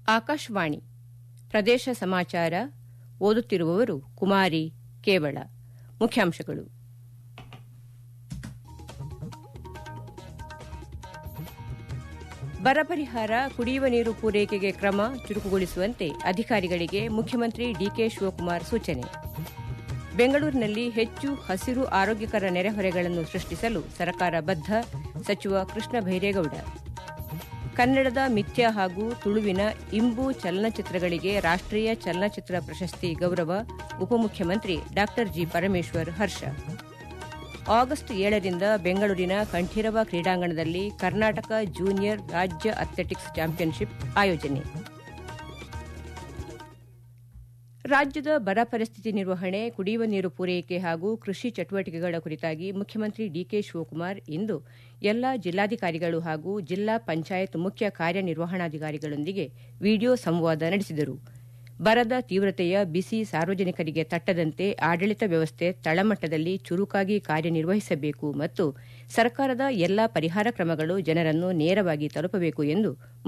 ಆಕಾಶವಾಣಿ ಪ್ರದೇಶ ಸಮಾಚಾರ ಓದುತ್ತಿರುವವರು ಕುಮಾರಿ ಕೇವಳ ಮುಖ್ಯಾಂಶಗಳು ಬರ ಪರಿಹಾರ ಕುಡಿಯುವ ನೀರು ಪೂರೈಕೆಗೆ ಕ್ರಮ ಚುರುಕುಗೊಳಿಸುವಂತೆ ಅಧಿಕಾರಿಗಳಿಗೆ ಮುಖ್ಯಮಂತ್ರಿ ಡಿಕೆ ಶಿವಕುಮಾರ್ ಸೂಚನೆ ಬೆಂಗಳೂರಿನಲ್ಲಿ ಹೆಚ್ಚು ಹಸಿರು ಆರೋಗ್ಯಕರ ನೆರೆಹೊರೆಗಳನ್ನು ಸೃಷ್ಟಿಸಲು ಸರ್ಕಾರ ಬದ್ಧ ಸಚಿವ ಕೃಷ್ಣ ಭೈರೇಗೌಡ ಕನ್ನಡದ ಮಿಥ್ಯ ಹಾಗೂ ತುಳುವಿನ ಇಂಬು ಚಲನಚಿತ್ರಗಳಿಗೆ ರಾಷ್ಟೀಯ ಚಲನಚಿತ್ರ ಪ್ರಶಸ್ತಿ ಗೌರವ ಉಪಮುಖ್ಯಮಂತ್ರಿ ಡಾ ಜಿ ಪರಮೇಶ್ವರ್ ಹರ್ಷ ಆಗಸ್ಟ್ ಏಳರಿಂದ ಬೆಂಗಳೂರಿನ ಕಂಠೀರವ ಕ್ರೀಡಾಂಗಣದಲ್ಲಿ ಕರ್ನಾಟಕ ಜೂನಿಯರ್ ರಾಜ್ಯ ಅಥ್ಲೆಟಿಕ್ಸ್ ಚಾಂಪಿಯನ್ಶಿಪ್ ಆಯೋಜನೆ ರಾಜ್ಯದ ಬರ ಪರಿಸ್ಥಿತಿ ನಿರ್ವಹಣೆ ಕುಡಿಯುವ ನೀರು ಪೂರೈಕೆ ಹಾಗೂ ಕೃಷಿ ಚಟುವಟಿಕೆಗಳ ಕುರಿತಾಗಿ ಮುಖ್ಯಮಂತ್ರಿ ಡಿಕೆ ಶಿವಕುಮಾರ್ ಇಂದು ಎಲ್ಲಾ ಜಿಲ್ಲಾಧಿಕಾರಿಗಳು ಹಾಗೂ ಜಿಲ್ಲಾ ಪಂಚಾಯತ್ ಮುಖ್ಯ ಕಾರ್ಯನಿರ್ವಹಣಾಧಿಕಾರಿಗಳೊಂದಿಗೆ ವಿಡಿಯೋ ಸಂವಾದ ನಡೆಸಿದರು ಬರದ ತೀವ್ರತೆಯ ಬಿಸಿ ಸಾರ್ವಜನಿಕರಿಗೆ ತಟ್ಟದಂತೆ ಆಡಳಿತ ವ್ಯವಸ್ಥೆ ತಳಮಟ್ಟದಲ್ಲಿ ಚುರುಕಾಗಿ ಕಾರ್ಯನಿರ್ವಹಿಸಬೇಕು ಮತ್ತು ಸರ್ಕಾರದ ಎಲ್ಲಾ ಪರಿಹಾರ ಕ್ರಮಗಳು ಜನರನ್ನು ನೇರವಾಗಿ ತಲುಪಬೇಕು ಎಂದು